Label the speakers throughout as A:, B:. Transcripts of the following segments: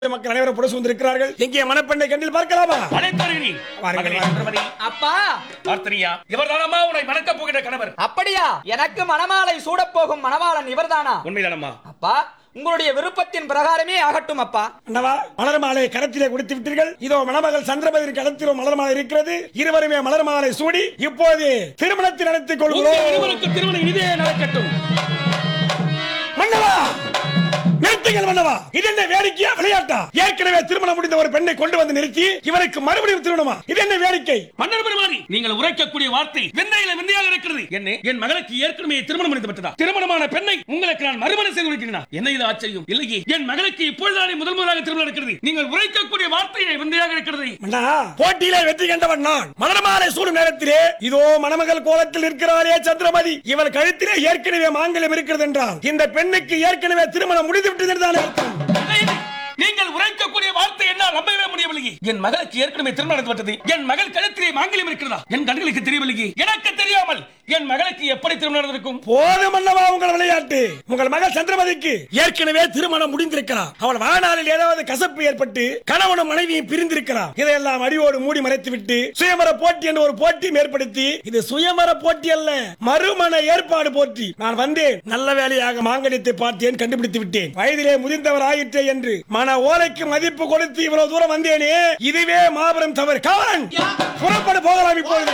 A: மக்கள் அனைவரும் புரசு வந்திருக்கிறார்கள் எங்கே மணப்பெண்ணை கண்டில் பார்க்கலாமா
B: அனைத்தவர்களே,
A: வாருங்கள்,
B: மகளே
A: வாருங்கள்.
B: சந்திரமதி,
C: அப்பா
B: பார்த்தனியா இவர்தானம்மா உன்னை மணக்கப் போகிற கணவர்
C: அப்படியா எனக்கு மணமாலை சூடப் போகும் மணவாளன் இவர்தானா
B: உண்மைதானம்மா
C: அப்பா உங்களுடைய விருப்பத்தின் பிரகாரமே ஆகட்டும் அப்பா
A: அண்ணவா மலர் மாலை கரத்திலே கொடுத்து விட்டீர்கள் இதோ மணமகள் சந்திரபதி கடத்திலும் மலர் மாலை இருக்கிறது இருவருமே மலர் மாலை சூடி இப்போது திருமணத்தை நடத்திக்
B: உங்கள்
A: கொள்கிறோம்
B: இருவருக்கு திருமணம் இனிதே நடக்கட்டும்
A: மன்னவா நிறுத்துங்கள் மன்னவா இது என்ன வேடிக்கையா விளையாட்டா ஏற்கனவே திருமணம் முடிந்த ஒரு பெண்ணை கொண்டு வந்து நிறுத்தி இவருக்கு மறுபடியும் திருமணமா இது என்ன வேடிக்கை
B: மன்னர் பெருமானி நீங்கள் உரைக்கக்கூடிய வார்த்தை விந்தையில விந்தையாக இருக்கிறது என்ன என் மகளுக்கு ஏற்கனவே திருமணம் முடிந்து விட்டதா திருமணமான பெண்ணை உங்களுக்கு நான் மறுமணம் செய்து கொடுக்கிறேன் என்ன இது ஆச்சரியம் இல்லையே என் மகளுக்கு இப்பொழுதானே முதல் முதலாக திருமணம் நடக்கிறது நீங்கள் உரைக்கக்கூடிய வார்த்தையை விந்தையாக இருக்கிறது
A: மன்னா போட்டியிலே வெற்றி கண்டவன் நான் மலர்மாலை சூடும் நேரத்திலே இதோ மணமகள் கோலத்தில் இருக்கிறாரே சந்திரமதி இவள் கழுத்திலே ஏற்கனவே மாங்கல்யம் இருக்கிறது என்றால் இந்த பெண்ணுக்கு ஏற்கனவே திருமணம் முடிந்து விட்டது என்றாலே அர்த்தம்.
B: இல்லை, இல்லை. நீங்கள் உரைக்கக்கூடிய வார்த்தை என்னால் நம்பவே முடியவில்லையே என் மகளுக்கு ஏற்கனவே திருமணம் நடந்து விட்டது என் மகள் கழுத்திலே மாங்கல்யம் இருக்கிறதா என் கண்களுக்கு தெரியவில்லையே எனக்கு தெரியாமல் என் மகளுக்கு எப்படி திருமணம் நடந்திருக்கும்
A: போதும் அல்லவா உங்கள் விளையாட்டு உங்கள் மகள் சந்திரமதிக்கு ஏற்கனவே திருமணம் முடிந்திருக்கலாம் அவள் வாழ்நாளில் ஏதாவது கசப்பு ஏற்பட்டு கணவனும் மனைவியும் பிரிந்திருக்கலாம் இதையெல்லாம் அடியோடு மூடி மறைத்து விட்டு சுயமர போட்டி என்று ஒரு போட்டியும் ஏற்படுத்தி இது சுயமர போட்டி அல்ல மறுமண ஏற்பாடு போட்டி நான் வந்தேன் நல்ல வேலையாக மாங்கல்யத்தை பார்த்தேன் கண்டுபிடித்து விட்டேன் வயதிலே முதிர்ந்தவர் ஆயிற்றே என்று மன ஓலைக்கு மதிப்பு கொடுத்து இவ்வளவு தூரம் வந்தேனே இதுவே மாபெரும் தவறு காவலன் புறப்படு போகலாம் இப்பொழுது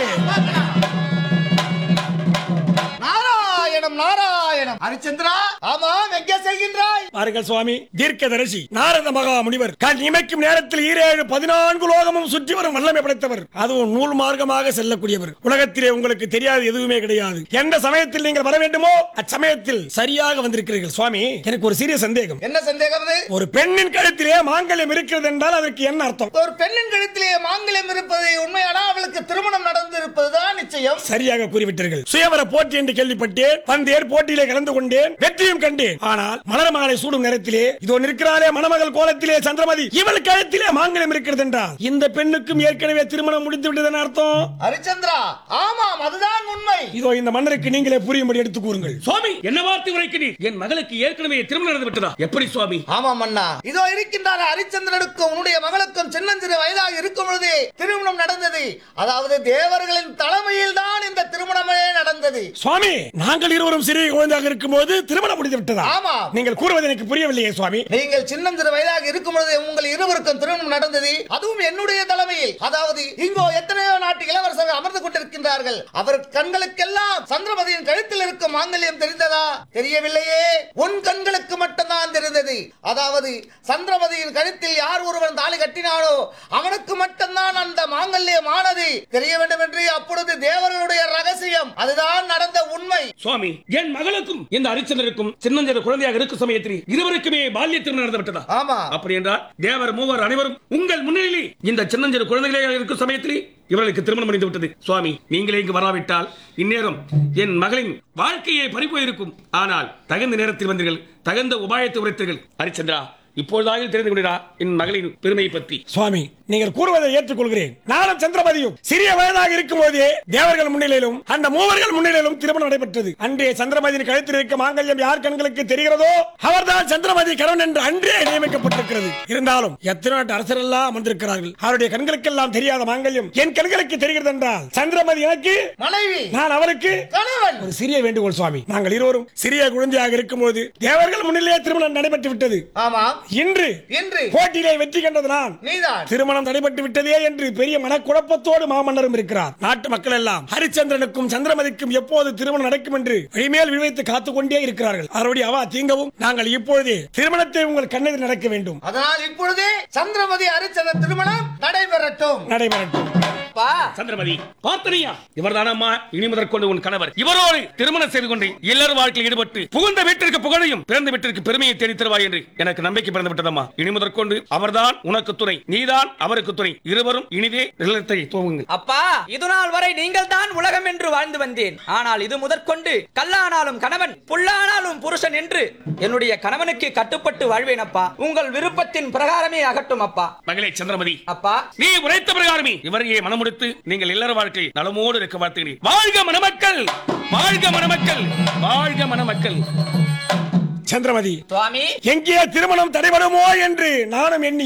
D: நாராயணம் நாராயணம் ஹரிச்சந்திரா ஆமாம் எங்கே செல்கின்றாய்
A: பாருங்கள் சுவாமி தீர்க்கதரிசி நாரத மகா முனிவர் கண் இமைக்கும் நேரத்தில் ஈரேழு பதினான்கு லோகமும் சுற்றி வரும் வல்லமை படைத்தவர் அதுவும் நூல் மார்க்கமாக செல்லக்கூடியவர் உலகத்திலே உங்களுக்கு தெரியாது எதுவுமே கிடையாது எந்த சமயத்தில் நீங்கள் வர வேண்டுமோ அச்சமயத்தில் சரியாக வந்திருக்கிறீர்கள் சுவாமி எனக்கு ஒரு சிறிய சந்தேகம்
D: என்ன சந்தேகம் இது
A: ஒரு பெண்ணின் கழுத்திலே மாங்கல்யம் இருக்கிறது என்றால் அதற்கு என்ன அர்த்தம்
D: ஒரு பெண்ணின் கழுத்திலே மாங்கல்யம் இருப்பது உண்மையானா அவளுக்கு திருமணம் நடந்திருப்பதுதான் நிச்சயம்
A: சரியாக கூறிவிட்டீர்கள் சுயவர போட்டி என்று கேள்விப்பட்டேன் வந்தேன் போட்டியிலே கலந்து கொண்டேன் வெற்றியும் கண்டேன் ஆனால் மலர் மாலை சூடும் நேரத்திலே இதோ நிற்கிறாரே மணமகள் கோலத்திலே சந்திரமதி இவள் கழுத்திலே மாங்கல்யம் இருக்கிறது என்றால் இந்த பெண்ணுக்கும் ஏற்கனவே திருமணம் முடிந்து விட்டதன் அர்த்தம்
D: ஹரிச்சந்திரா ஆமாம் அதுதான் உண்மை
A: இதோ இந்த மன்னருக்கு நீங்களே புரியும்படி எடுத்துக் கூறுங்கள்
B: சுவாமி என்ன வார்த்தை உரைக்கிறீர் என் மகளுக்கு ஏற்கனவே திருமணம் நடந்து விட்டதா எப்படி சுவாமி
D: ஆமாம் அண்ணா இதோ இருக்கின்றார் ஹரிச்சந்திரனுக்கும் உன்னுடைய மகளுக்கும் சின்னஞ்சிறு வயதாக இருக்கும் பொழுது திருமணம் நடந்தது அதாவது தேவர்களின் தலைமையில் தான் இந்த திருமணமே நடந்தது
A: சுவாமி நாங்கள் இருவரும் சிறிய குழந்தையாக இருக்கும்போது திருமணம் முடிந்து விட்டதா
D: ஆமாம்.
A: நீங்கள் கூறுவது எனக்கு புரியவில்லையே சுவாமி
D: நீங்கள் சின்னஞ்சிறு வயதாக இருக்கும் பொழுது உங்கள் இருவருக்கும் திருமணம் நடந்தது அதுவும் என்னுடைய தலைமையில் அதாவது இங்கோ எத்தனையோ நாட்டு இளவரசர்கள் அமர்ந்து கொண்டிருக்கின்றார்கள் அவர் கண்களுக்கெல்லாம் சந்திரமதியின் கழுத்தில் இருக்கும் மாங்கல்யம் தெரிந்ததா தெரியவில்லையே உன் கண்களுக்கு மட்டும்தான் தெரிந்தது அதாவது சந்திரமதியின் கழுத்தில் யார் ஒருவன் தாலி கட்டினானோ அவனுக்கு மட்டும்தான் அந்த மாங்கல்யம் ஆனது தெரிய வேண்டும் என்று அப்பொழுது தேவர்களுடைய ரகசியம் அதுதான் நடந்த உண்மை
B: சுவாமி என் மகளுக்கும் இந்த அரிச்சந்தருக்கும் சின்னஞ்சிறு குழந்தையாக இருக்கும் சமயத்தில் இருவருக்குமே பால்ய திருமணம் நடந்து விட்டதா
D: ஆமா
B: அப்படி என்றால் தேவர் மூவர் அனைவரும் உங்கள் முன்னிலையில் இந்த சின்னஞ்சிறு குழந்தைகளாக இருக்கும் சமயத்தில் இவர்களுக்கு திருமணம் முடிந்து விட்டது சுவாமி நீங்களே இங்கு வராவிட்டால் இந்நேரம் என் மகளின் வாழ்க்கையை பறிப்போயிருக்கும் ஆனால் தகுந்த நேரத்தில் வந்தீர்கள் தகுந்த உபாயத்தை உரைத்தீர்கள் ஹரிச்சந்திரா இப்பொழுதாக தெரிந்து கொண்டா என் மகளின் பெருமையை பற்றி
A: சுவாமி நீங்கள் கூறுவதை ஏற்றுக்கொள்கிறேன் நானும் சந்திரமதியும் சிறிய வயதாக இருக்கும் போதே தேவர்கள் முன்னிலையிலும் அந்த மூவர்கள் முன்னிலையிலும் திருமணம் நடைபெற்றது அன்றே சந்திரமதியின் கழுத்தில் இருக்க மாங்கல்யம் யார் கண்களுக்கு தெரிகிறதோ அவர்தான் சந்திரமதி கணவன் என்று அன்றே நியமிக்கப்பட்டிருக்கிறது இருந்தாலும் எத்தனை நாட்டு அரசர் எல்லாம் அமர்ந்திருக்கிறார்கள் அவருடைய கண்களுக்கெல்லாம் தெரியாத மாங்கல்யம் என் கண்களுக்கு தெரிகிறது என்றால் சந்திரமதி எனக்கு
D: மனைவி
A: நான் அவருக்கு
D: கணவன்
A: ஒரு சிறிய வேண்டுகோள் சுவாமி நாங்கள் இருவரும் சிறிய குழந்தையாக இருக்கும்போது தேவர்கள் முன்னிலேயே திருமணம் நடைபெற்று விட்டது
D: ஆமாம்
A: இன்று
D: இன்று
A: போட்டியிலே வெற்றி கண்டது நான்
D: நீதான்
A: திருமணம் தடைபட்டு விட்டதே என்று பெரிய மனக்குழப்பத்தோடு மாமன்னரும் இருக்கிறார் நாட்டு மக்கள் எல்லாம் ஹரிச்சந்திரனுக்கும் சந்திரமதிக்கும் எப்போது திருமணம் நடக்கும் என்று வழிமேல் விழிவைத்து காத்துக் கொண்டே இருக்கிறார்கள் அவருடைய அவா தீங்கவும் நாங்கள் இப்பொழுதே திருமணத்தை உங்கள் கண்ணெதிர் நடக்க வேண்டும்
D: அதனால் இப்பொழுதே சந்திரமதி அரிச்சந்த திருமணம் நடைபெறட்டும்
A: நடைபெறட்டும்
C: அப்பா
B: சந்திரமதி பார்த்தனியா இவர்தானம்மா இனி முதற்கொண்டு உன் கணவர் இவரோடு திருமணம் செய்து கொண்டு இல்லற வாழ்க்கையில் ஈடுபட்டு புகுந்த வீட்டிற்கு புகழையும் பிறந்த வீட்டிற்கு பெருமையை தேடித் தருவாய் என்று எனக்கு நம்பிக்கை பிறந்து விட்டதம்மா இனி முதற்கொண்டு அவர்தான் உனக்கு துணை நீதான் அவருக்கு துணை இருவரும் இனிதே இல்லத்தை துவங்குங்கள்
C: அப்பா இது நாள் வரை நீங்கள் தான் உலகம் என்று வாழ்ந்து வந்தேன் ஆனால் இது முதற்கொண்டு கல்லானாலும் கணவன் புல்லானாலும் புருஷன் என்று என்னுடைய கணவனுக்கு கட்டுப்பட்டு வாழ்வேன் அப்பா உங்கள் விருப்பத்தின் பிரகாரமே ஆகட்டும் அப்பா
B: மகளே சந்திரமதி
C: அப்பா
B: நீ உரைத்த பிரகாரமே இவரையே மனமுடித்து நீங்கள் இல்லற வாழ்க்கை நலமோடு இருக்க வாழ்த்துகிறேன் வாழ்க மணமக்கள் வாழ்க மணமக்கள் வாழ்க மணமக்கள்
A: சந்திரமதி
C: சுவாமி
A: எங்கே திருமணம் தடைபடுமோ என்று நானும் எண்ணி